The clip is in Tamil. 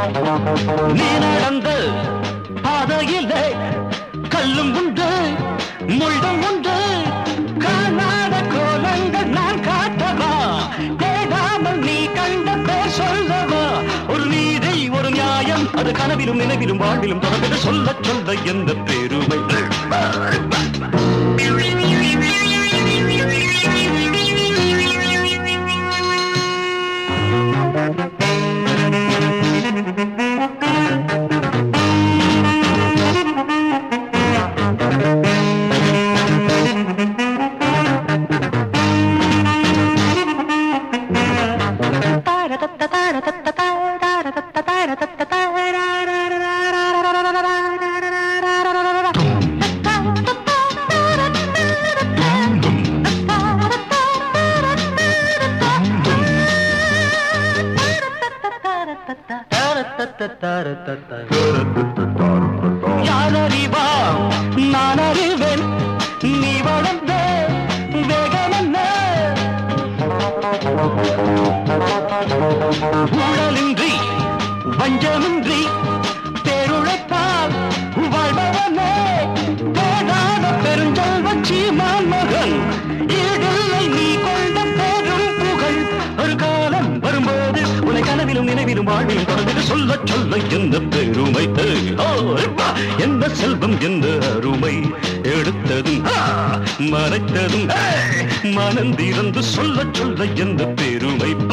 நீ நடந்த பாதையிலே கல்லும் உண்டு முள்ளும் உண்டு காணாத கோலங்கள் நான் காட்டவா தேடாமல் நீ கண்ட பேர் சொல்லவா ஒரு நீதி ஒரு நியாயம் அது கனவிலும் நினைவிலும் வாழ்விலும் தொடர்பில் சொல்ல சொல்ல எந்த பெருமை யார் அறிவா நான் அறிவேன் நீ வளர்ந்த வேகம் என்ன ஊழலின்றி வஞ்சமின்றி பேருழைத்தால் வாழ்பவனே தேடாத பெருஞ்செல்வன் சீமான் மகன் ஈடில்லை நீ கொண்ட பெரும் புகழ் ஒரு காலம் வரும்போது உன்னை கனவிலும் நினைவிலும் வாழ்விலும் தொடர்ந்து சொல்ல சொல்ல எந்த பெருமை ஓ, அப்பா, எந்த செல்வம் எந்த அருமை எடுத்ததும் ஆ, மறைத்ததும் ஏ, மனந்திறந்து சொல்ல சொல்ல எந்த பெருமை